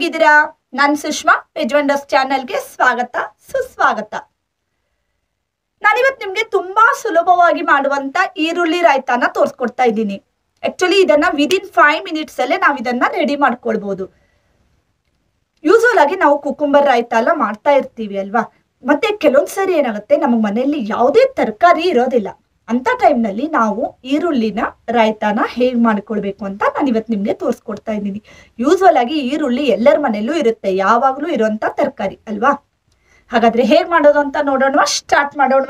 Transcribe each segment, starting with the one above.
ಹೇಗಿದ್ದೀರಾ ನಾನು ಸುಷ್ಮಾ ವೆಜ್ವಂಡರ್ಸ್ ಚಾನೆಲ್ಗೆ ಸ್ವಾಗತ ಸುಸ್ವಾಗತ ನಾನಿವತ್ತು ನಿಮಗೆ ತುಂಬಾ ಸುಲಭವಾಗಿ ಮಾಡುವಂತ ಈರುಳ್ಳಿ ರಾಯ್ತಾನ ತೋರಿಸ್ಕೊಡ್ತಾ ಇದ್ದೀನಿ ಆಕ್ಚುಲಿ ಇದನ್ನ ವಿದಿನ್ ಫೈವ್ ಮಿನಿಟ್ಸ್ ಅಲ್ಲೇ ನಾವು ಇದನ್ನ ರೆಡಿ ಮಾಡ್ಕೊಳ್ಬಹುದು ಯೂಶುವಲ್ ಆಗಿ ನಾವು ಕುಕುಂಬರ್ ರಾಯ್ತ ಎಲ್ಲ ಮಾಡ್ತಾ ಇರ್ತೀವಿ ಅಲ್ವಾ ಮತ್ತೆ ಕೆಲವೊಂದ್ ಸರಿ ಏನಾಗುತ್ತೆ ನಮ್ಮ ಮನೆಯಲ್ಲಿ ಯಾವುದೇ ತರಕಾರಿ ಇರೋದಿಲ್ಲ ಅಂತ ಟೈಮ್ನಲ್ಲಿ ನಾವು ಈರುಳ್ಳಿನ ರಾಯ್ತಾನ ಹೇಗೆ ಮಾಡ್ಕೊಳ್ಬೇಕು ಅಂತ ನಾನು ಇವತ್ತು ನಿಮಗೆ ತೋರಿಸ್ಕೊಡ್ತಾ ಇದ್ದೀನಿ ಯೂಶುವಲ್ ಆಗಿ ಈರುಳ್ಳಿ ಎಲ್ಲರ ಮನೆಯಲ್ಲೂ ಇರುತ್ತೆ ಯಾವಾಗಲೂ ಇರುವಂತ ತರಕಾರಿ ಅಲ್ವಾ ಹಾಗಾದ್ರೆ ಹೇಗೆ ಮಾಡೋದು ಅಂತ ನೋಡೋಣ ಸ್ಟಾರ್ಟ್ ಮಾಡೋಣ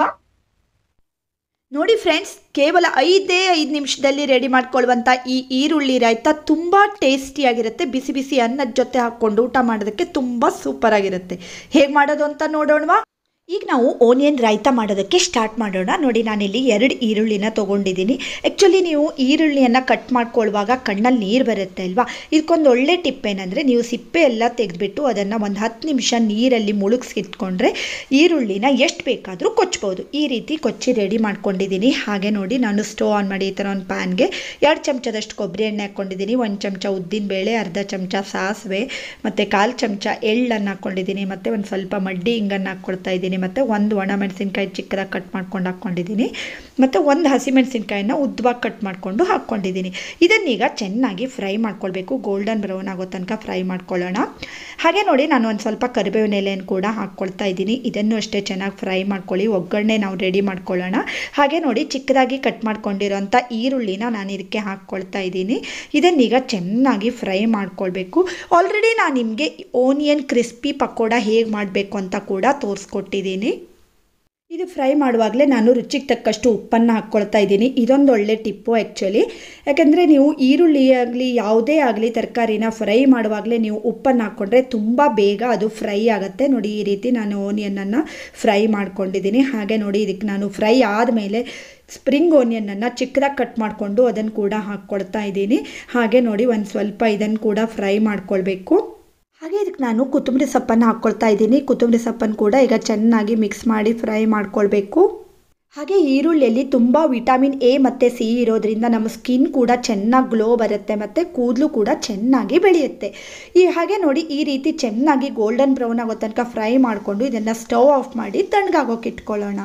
ನೋಡಿ ಫ್ರೆಂಡ್ಸ್ ಕೇವಲ ಐದೇ ಐದು ನಿಮಿಷದಲ್ಲಿ ರೆಡಿ ಮಾಡ್ಕೊಳ್ಳುವಂಥ ಈ ಈರುಳ್ಳಿ ರಾಯ್ತ ತುಂಬ ಟೇಸ್ಟಿಯಾಗಿರುತ್ತೆ ಬಿಸಿ ಬಿಸಿ ಅನ್ನದ ಜೊತೆ ಹಾಕ್ಕೊಂಡು ಊಟ ಮಾಡೋದಕ್ಕೆ ತುಂಬ ಸೂಪರ್ ಆಗಿರುತ್ತೆ ಹೇಗೆ ಮಾಡೋದು ಅಂತ ನೋಡೋಣವಾ ಈಗ ನಾವು ಓನಿಯನ್ ರಾಯ್ತ ಮಾಡೋದಕ್ಕೆ ಸ್ಟಾರ್ಟ್ ಮಾಡೋಣ ನೋಡಿ ನಾನಿಲ್ಲಿ ಎರಡು ಈರುಳ್ಳಿನ ತೊಗೊಂಡಿದ್ದೀನಿ ಆ್ಯಕ್ಚುಲಿ ನೀವು ಈರುಳ್ಳಿಯನ್ನು ಕಟ್ ಮಾಡ್ಕೊಳ್ಳುವಾಗ ಕಣ್ಣಲ್ಲಿ ನೀರು ಬರುತ್ತೆ ಅಲ್ವಾ ಇದಕ್ಕೊಂದು ಒಳ್ಳೆ ಟಿಪ್ ಏನಂದರೆ ನೀವು ಸಿಪ್ಪೆ ಎಲ್ಲ ತೆಗೆದ್ಬಿಟ್ಟು ಅದನ್ನು ಒಂದು ಹತ್ತು ನಿಮಿಷ ನೀರಲ್ಲಿ ಮುಳುಗಿಸಿಟ್ಕೊಂಡ್ರೆ ಈರುಳ್ಳಿನ ಎಷ್ಟು ಬೇಕಾದರೂ ಕೊಚ್ಬೋದು ಈ ರೀತಿ ಕೊಚ್ಚಿ ರೆಡಿ ಮಾಡ್ಕೊಂಡಿದ್ದೀನಿ ಹಾಗೆ ನೋಡಿ ನಾನು ಸ್ಟವ್ ಆನ್ ಮಾಡಿ ಈ ಥರ ಒಂದು ಪ್ಯಾನ್ಗೆ ಎರಡು ಚಮಚದಷ್ಟು ಕೊಬ್ಬರಿ ಎಣ್ಣೆ ಹಾಕ್ಕೊಂಡಿದ್ದೀನಿ ಒಂದು ಚಮಚ ಉದ್ದಿನ ಬೇಳೆ ಅರ್ಧ ಚಮಚ ಸಾಸಿವೆ ಮತ್ತು ಕಾಲು ಚಮಚ ಎಳ್ಳನ್ನು ಹಾಕ್ಕೊಂಡಿದ್ದೀನಿ ಮತ್ತು ಒಂದು ಸ್ವಲ್ಪ ಮಡ್ಡಿ ಹಿಂಗನ್ನು ಹಾಕ್ಕೊಳ್ತಾ ಇದ್ದೀನಿ ಮತ್ತು ಒಂದು ಒಣ ಮೆಣಸಿನ್ಕಾಯಿ ಚಿಕ್ಕದಾಗಿ ಕಟ್ ಮಾಡ್ಕೊಂಡು ಹಾಕ್ಕೊಂಡಿದ್ದೀನಿ ಮತ್ತು ಒಂದು ಹಸಿಮೆಣಸಿನ್ಕಾಯಿನ ಉದ್ದವಾಗಿ ಕಟ್ ಮಾಡಿಕೊಂಡು ಹಾಕ್ಕೊಂಡಿದ್ದೀನಿ ಇದನ್ನೀಗ ಚೆನ್ನಾಗಿ ಫ್ರೈ ಮಾಡ್ಕೊಳ್ಬೇಕು ಗೋಲ್ಡನ್ ಬ್ರೌನ್ ಆಗೋ ತನಕ ಫ್ರೈ ಮಾಡ್ಕೊಳ್ಳೋಣ ಹಾಗೆ ನೋಡಿ ನಾನು ಒಂದು ಸ್ವಲ್ಪ ಕರಿಬೇವಿನ ಎಲೆಯನ್ನು ಕೂಡ ಹಾಕ್ಕೊಳ್ತಾ ಇದ್ದೀನಿ ಇದನ್ನು ಅಷ್ಟೇ ಚೆನ್ನಾಗಿ ಫ್ರೈ ಮಾಡ್ಕೊಳ್ಳಿ ಒಗ್ಗರಣೆ ನಾವು ರೆಡಿ ಮಾಡ್ಕೊಳ್ಳೋಣ ಹಾಗೆ ನೋಡಿ ಚಿಕ್ಕದಾಗಿ ಕಟ್ ಮಾಡ್ಕೊಂಡಿರೋಂಥ ಈರುಳ್ಳಿನ ನಾನು ಇದಕ್ಕೆ ಹಾಕ್ಕೊಳ್ತಾ ಇದ್ದೀನಿ ಇದನ್ನೀಗ ಚೆನ್ನಾಗಿ ಫ್ರೈ ಮಾಡ್ಕೊಳ್ಬೇಕು ಆಲ್ರೆಡಿ ನಾನು ನಿಮಗೆ ಓನಿಯನ್ ಕ್ರಿಸ್ಪಿ ಪಕೋಡ ಹೇಗೆ ಮಾಡಬೇಕು ಅಂತ ಕೂಡ ತೋರಿಸ್ಕೊಟ್ಟಿದ್ದೀನಿ ಇದು ಫ್ರೈ ಮಾಡುವಾಗಲೇ ನಾನು ರುಚಿಗೆ ತಕ್ಕಷ್ಟು ಉಪ್ಪನ್ನು ಹಾಕ್ಕೊಳ್ತಾ ಇದ್ದೀನಿ ಇದೊಂದು ಒಳ್ಳೆ ಟಿಪ್ಪು ಆ್ಯಕ್ಚುಲಿ ಯಾಕೆಂದರೆ ನೀವು ಈರುಳ್ಳಿ ಆಗಲಿ ಯಾವುದೇ ಆಗಲಿ ತರಕಾರಿನ ಫ್ರೈ ಮಾಡುವಾಗಲೇ ನೀವು ಉಪ್ಪನ್ನು ಹಾಕ್ಕೊಂಡ್ರೆ ತುಂಬ ಬೇಗ ಅದು ಫ್ರೈ ಆಗುತ್ತೆ ನೋಡಿ ಈ ರೀತಿ ನಾನು ಓನಿಯನನ್ನು ಫ್ರೈ ಮಾಡ್ಕೊಂಡಿದ್ದೀನಿ ಹಾಗೆ ನೋಡಿ ಇದಕ್ಕೆ ನಾನು ಫ್ರೈ ಆದಮೇಲೆ ಸ್ಪ್ರಿಂಗ್ ಓನಿಯನನ್ನು ಚಿಕ್ಕದಾಗಿ ಕಟ್ ಮಾಡಿಕೊಂಡು ಅದನ್ನು ಕೂಡ ಹಾಕ್ಕೊಳ್ತಾ ಇದ್ದೀನಿ ಹಾಗೆ ನೋಡಿ ಒಂದು ಸ್ವಲ್ಪ ಇದನ್ನು ಕೂಡ ಫ್ರೈ ಮಾಡ್ಕೊಳ್ಬೇಕು ಹಾಗೆ ಇದಕ್ಕೆ ನಾನು ಕೊತ್ತಂಬರಿ ಸೊಪ್ಪನ್ನು ಹಾಕ್ಕೊಳ್ತಾ ಇದ್ದೀನಿ ಕೊತ್ತಂಬರಿ ಸೊಪ್ಪನ್ನು ಕೂಡ ಈಗ ಚೆನ್ನಾಗಿ ಮಿಕ್ಸ್ ಮಾಡಿ ಫ್ರೈ ಮಾಡ್ಕೊಳ್ಬೇಕು ಹಾಗೆ ಈರುಳ್ಳಿಯಲ್ಲಿ ತುಂಬ ವಿಟಮಿನ್ ಎ ಮತ್ತು ಸಿ ಇರೋದ್ರಿಂದ ನಮ್ಮ ಸ್ಕಿನ್ ಕೂಡ ಚೆನ್ನಾಗಿ ಗ್ಲೋ ಬರುತ್ತೆ ಮತ್ತು ಕೂದಲು ಕೂಡ ಚೆನ್ನಾಗಿ ಬೆಳೆಯುತ್ತೆ ಈ ಹಾಗೆ ನೋಡಿ ಈ ರೀತಿ ಚೆನ್ನಾಗಿ ಗೋಲ್ಡನ್ ಬ್ರೌನ್ ಆಗೋ ತನಕ ಫ್ರೈ ಮಾಡಿಕೊಂಡು ಇದನ್ನು ಸ್ಟವ್ ಆಫ್ ಮಾಡಿ ತಣ್ಣಗಾಗೋಕೆ ಇಟ್ಕೊಳ್ಳೋಣ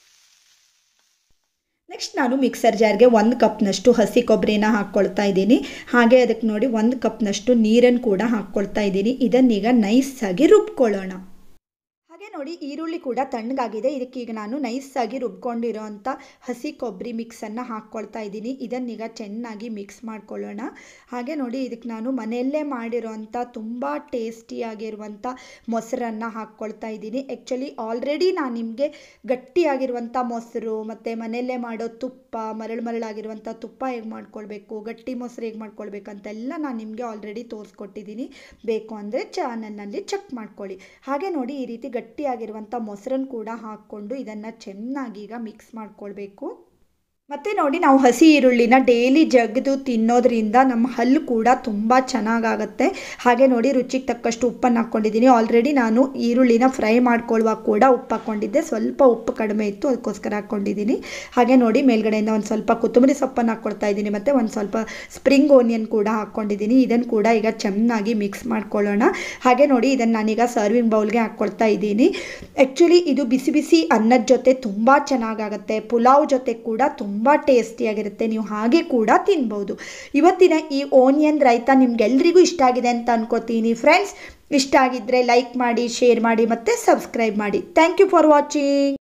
ನೆಕ್ಸ್ಟ್ ನಾನು ಮಿಕ್ಸರ್ ಜಾರ್ಗೆ ಒಂದು ಕಪ್ನಷ್ಟು ಹಸಿ ಕೊಬ್ಬರಿನ ಹಾಕ್ಕೊಳ್ತಾ ಇದ್ದೀನಿ ಹಾಗೆ ಅದಕ್ಕೆ ನೋಡಿ ಒಂದು ಕಪ್ನಷ್ಟು ನೀರನ್ನು ಕೂಡ ಹಾಕ್ಕೊಳ್ತಾ ಇದ್ದೀನಿ ಇದನ್ನೀಗ ನೈಸಾಗಿ ರುಬ್ಕೊಳ್ಳೋಣ ಹಾಗೆ ನೋಡಿ ಈರುಳ್ಳಿ ಕೂಡ ತಣ್ಣಗಾಗಿದೆ ಇದಕ್ಕೀಗ ನಾನು ನೈಸಾಗಿ ರುಬ್ಕೊಂಡಿರೋಂಥ ಹಸಿ ಕೊಬ್ಬರಿ ಮಿಕ್ಸನ್ನು ಹಾಕ್ಕೊಳ್ತಾ ಇದ್ದೀನಿ ಇದನ್ನೀಗ ಚೆನ್ನಾಗಿ ಮಿಕ್ಸ್ ಮಾಡ್ಕೊಳ್ಳೋಣ ಹಾಗೆ ನೋಡಿ ಇದಕ್ಕೆ ನಾನು ಮನೆಯಲ್ಲೇ ಮಾಡಿರೋಂಥ ತುಂಬ ಟೇಸ್ಟಿಯಾಗಿರುವಂಥ ಮೊಸರನ್ನು ಹಾಕ್ಕೊಳ್ತಾ ಇದ್ದೀನಿ ಆ್ಯಕ್ಚುಲಿ ಆಲ್ರೆಡಿ ನಾನು ನಿಮಗೆ ಗಟ್ಟಿಯಾಗಿರುವಂಥ ಮೊಸರು ಮತ್ತು ಮನೆಯಲ್ಲೇ ಮಾಡೋ ತುಪ್ಪ ಮರಳು ಮರಳಾಗಿರುವಂಥ ತುಪ್ಪ ಹೇಗೆ ಮಾಡ್ಕೊಳ್ಬೇಕು ಗಟ್ಟಿ ಮೊಸರು ಹೇಗೆ ಮಾಡ್ಕೊಳ್ಬೇಕು ಅಂತೆಲ್ಲ ನಾನು ನಿಮಗೆ ಆಲ್ರೆಡಿ ತೋರಿಸ್ಕೊಟ್ಟಿದ್ದೀನಿ ಬೇಕು ಅಂದರೆ ಚಾನಲ್ನಲ್ಲಿ ಚೆಕ್ ಮಾಡ್ಕೊಳ್ಳಿ ಹಾಗೆ ನೋಡಿ ಈ ರೀತಿ ಗಟ್ಟಿಯಾಗಿರುವಂಥ ಮೊಸರನ್ನು ಕೂಡ ಹಾಕ್ಕೊಂಡು ಇದನ್ನು ಚೆನ್ನಾಗಿ ಈಗ ಮಿಕ್ಸ್ ಮಾಡ್ಕೊಳ್ಬೇಕು ಮತ್ತು ನೋಡಿ ನಾವು ಹಸಿ ಈರುಳ್ಳಿನ ಡೈಲಿ ಜಗ್ದು ತಿನ್ನೋದ್ರಿಂದ ನಮ್ಮ ಹಲ್ಲು ಕೂಡ ತುಂಬ ಚೆನ್ನಾಗಾಗತ್ತೆ ಹಾಗೆ ನೋಡಿ ರುಚಿಗೆ ತಕ್ಕಷ್ಟು ಉಪ್ಪನ್ನು ಹಾಕ್ಕೊಂಡಿದ್ದೀನಿ ಆಲ್ರೆಡಿ ನಾನು ಈರುಳ್ಳಿನ ಫ್ರೈ ಮಾಡ್ಕೊಳ್ಳುವಾಗ ಕೂಡ ಉಪ್ಪು ಹಾಕ್ಕೊಂಡಿದ್ದೆ ಸ್ವಲ್ಪ ಉಪ್ಪು ಕಡಿಮೆ ಇತ್ತು ಅದಕ್ಕೋಸ್ಕರ ಹಾಕ್ಕೊಂಡಿದ್ದೀನಿ ಹಾಗೆ ನೋಡಿ ಮೇಲ್ಗಡೆಯಿಂದ ಒಂದು ಸ್ವಲ್ಪ ಕೊತ್ತಂಬರಿ ಸೊಪ್ಪನ್ನು ಹಾಕ್ಕೊಳ್ತಾ ಇದ್ದೀನಿ ಮತ್ತು ಒಂದು ಸ್ವಲ್ಪ ಸ್ಪ್ರಿಂಗ್ ಓನಿಯನ್ ಕೂಡ ಹಾಕ್ಕೊಂಡಿದ್ದೀನಿ ಇದನ್ನು ಕೂಡ ಈಗ ಚೆನ್ನಾಗಿ ಮಿಕ್ಸ್ ಮಾಡ್ಕೊಳ್ಳೋಣ ಹಾಗೆ ನೋಡಿ ಇದನ್ನು ನಾನೀಗ ಸರ್ವಿಂಗ್ ಬೌಲ್ಗೆ ಹಾಕ್ಕೊಳ್ತಾ ಇದ್ದೀನಿ ಆ್ಯಕ್ಚುಲಿ ಇದು ಬಿಸಿ ಬಿಸಿ ಅನ್ನದ ಜೊತೆ ತುಂಬ ಚೆನ್ನಾಗಾಗತ್ತೆ ಪುಲಾವ್ ಜೊತೆ ಕೂಡ ತುಂಬ ತುಂಬ ಟೇಸ್ಟಿಯಾಗಿರುತ್ತೆ ನೀವು ಹಾಗೆ ಕೂಡ ತಿನ್ಬೋದು ಇವತ್ತಿನ ಈ ಓನಿಯನ್ ರೈತ ನಿಮ್ಗೆಲ್ರಿಗೂ ಇಷ್ಟ ಆಗಿದೆ ಅಂತ ಅನ್ಕೋತೀನಿ ಫ್ರೆಂಡ್ಸ್ ಇಷ್ಟ ಆಗಿದ್ದರೆ ಲೈಕ್ ಮಾಡಿ ಶೇರ್ ಮಾಡಿ ಮತ್ತು ಸಬ್ಸ್ಕ್ರೈಬ್ ಮಾಡಿ ಥ್ಯಾಂಕ್ ಯು ಫಾರ್ ವಾಚಿಂಗ್